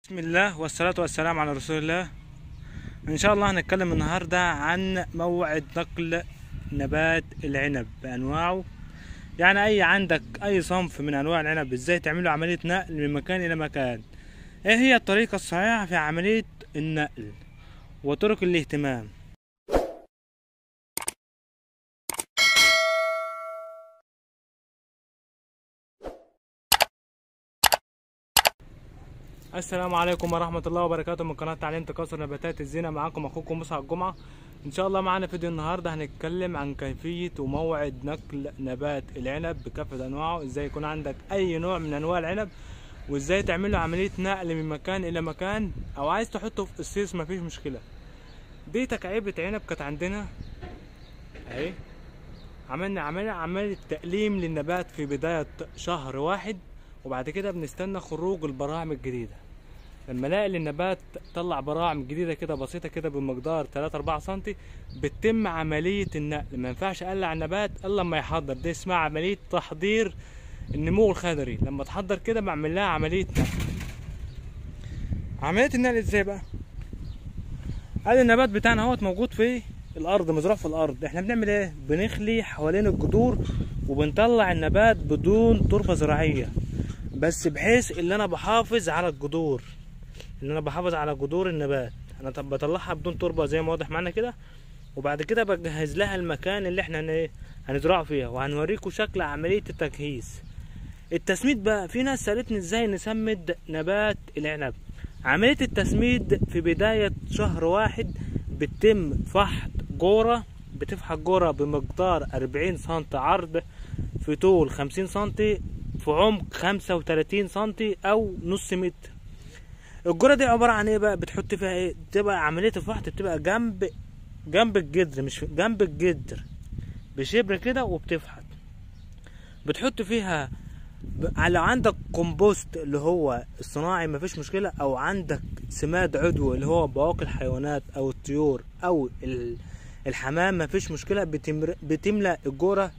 بسم الله والصلاة والسلام على رسول الله إن شاء الله هنتكلم النهاردة عن موعد نقل نبات العنب بأنواعه يعني أي عندك أي صنف من أنواع العنب إزاي تعملوا عملية نقل من مكان إلى مكان إيه هي الطريقة الصحيحة في عملية النقل وطرق الاهتمام السلام عليكم ورحمة الله وبركاته من قناة تعليم تكاثر نباتات الزينة معاكم أخوكم مصعب الجمعة إن شاء الله معانا فيديو النهاردة هنتكلم عن كيفية وموعد نقل نبات العنب بكافة أنواعه إزاي يكون عندك أي نوع من أنواع العنب وإزاي تعمل له عملية نقل من مكان إلى مكان أو عايز تحطه في السيس مفيش مشكلة دي تكعيبة عنب كانت عندنا أهي عملنا عملنا عملية تقليم للنبات في بداية شهر واحد وبعد كده بنستنى خروج البراعم الجديدة لما الاقي النبات طلع براعم جديدة كده بسيطة كده بمقدار 3 4 سم بتتم عملية النقل ما ينفعش اقلع النبات الا لما يحضر دي اسمها عملية تحضير النمو الخضري لما تحضر كده بعمل لها عملية نقل عملية النقل ازاي بقى ادي النبات بتاعنا اهوت موجود في الارض مزروع في الارض احنا بنعمل ايه بنخلي حوالين الجذور وبنطلع النبات بدون تربة زراعية بس بحيث ان انا بحافظ على الجذور ان انا بحافظ على جذور النبات انا طب بطلعها بدون تربه زي ما واضح معانا كده وبعد كده بجهز لها المكان اللي احنا هن- هنزرعه فيها وهنوريكم شكل عمليه التجهيز التسميد بقى في ناس سالتني ازاي نسمد نبات العنب عمليه التسميد في بدايه شهر واحد بتتم فحط جوره بتفحط جوره بمقدار 40 سم عرض في طول 50 سم في عمق 35 سم او نص متر الجرة دي عبارة عن ايه بقى بتحط فيها ايه تبقى عملية الفحط بتبقى جنب جنب الجدر مش جنب الجدر بشبر كده وبتفحط بتحط فيها ب- لو عندك كومبوست اللي هو الصناعي مفيش مشكلة او عندك سماد عضوي اللي هو بواقي الحيوانات او الطيور او ال- الحمام مفيش مشكلة بتمر... بتملأ الجرة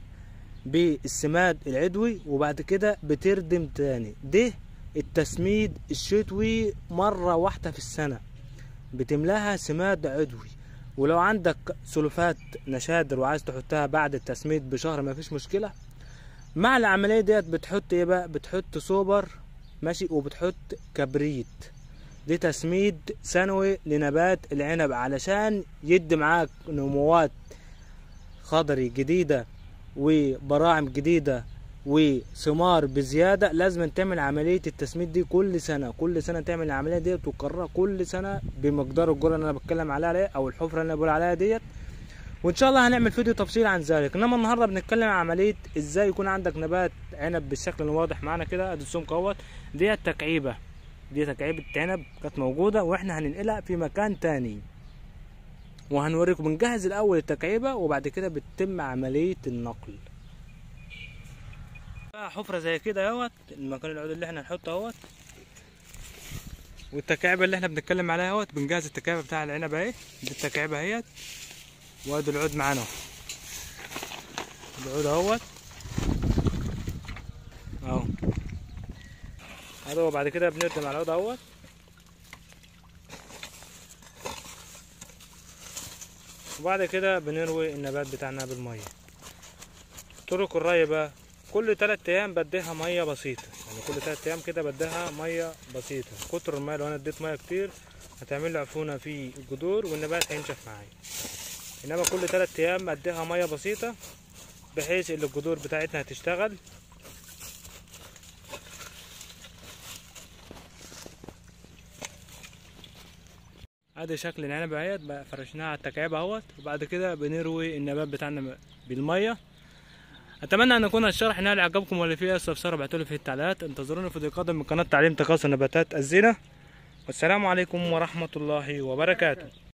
بالسماد العضوي وبعد كده بتردم تاني ده التسميد الشتوي مرة واحدة في السنة بتملاها سماد عضوي ولو عندك سلفات نشادر وعايز تحطها بعد التسميد بشهر مفيش مشكلة مع العملية ديت بتحط ايه بقى بتحط سوبر ماشي وبتحط كبريت دي تسميد سنوي لنبات العنب علشان يدي معاك نموات خضري جديدة وبراعم جديدة وثمار بزيادة لازم تعمل عملية التسميد دي كل سنة كل سنة تعمل العملية ديت وتكررها كل سنة بمقدار الجرة اللي انا بتكلم عليها دي او الحفرة اللي انا بقول عليها ديت وان شاء الله هنعمل فيديو تفصيل عن ذلك انما النهارده بنتكلم عن عمليه ازاي يكون عندك نبات عنب بالشكل الواضح معانا كده ادي السمك اهوت ديت تكعيبه دي تكعيبه عنب كانت موجوده واحنا هننقلها في مكان تاني وهنوريكم بنجهز الاول التكعيبه وبعد كده بتتم عمليه النقل بقى حفره زي كده اهوت المكان العود اللي احنا هنحطه اهوت والتكعيبه اللي احنا بنتكلم عليها اهوت بنجهز التكعيبه بتاع العنب اهي دي التكعيبه اهيت وادي العود معانا العود اهوت اهو هذا وبعد كده بنردم على العود اهوت وبعد كده بنروي النبات بتاعنا بالميه طرق الري بقى كل تلات ايام بديها ميه بسيطه يعني كل تلات ايام كده بديها ميه بسيطه كتر الميه لو انا اديت ميه كتير هتعمل لي عفونه في الجذور والنبات هينشف معايا انما كل تلات ايام اديها ميه بسيطه بحيث ان الجذور بتاعتنا هتشتغل ادي شكل العنب اهيت بقى فرشناها على التكعيب اهوت وبعد كده بنروي النبات بتاعنا بالميه اتمنى ان يكون الشرح نال عجبكم واللي فيه استفسار ابعتوا لي في التعليقات انتظرونا في فيديو قادم من قناه تعليم تكاثر نباتات الزينه والسلام عليكم ورحمه الله وبركاته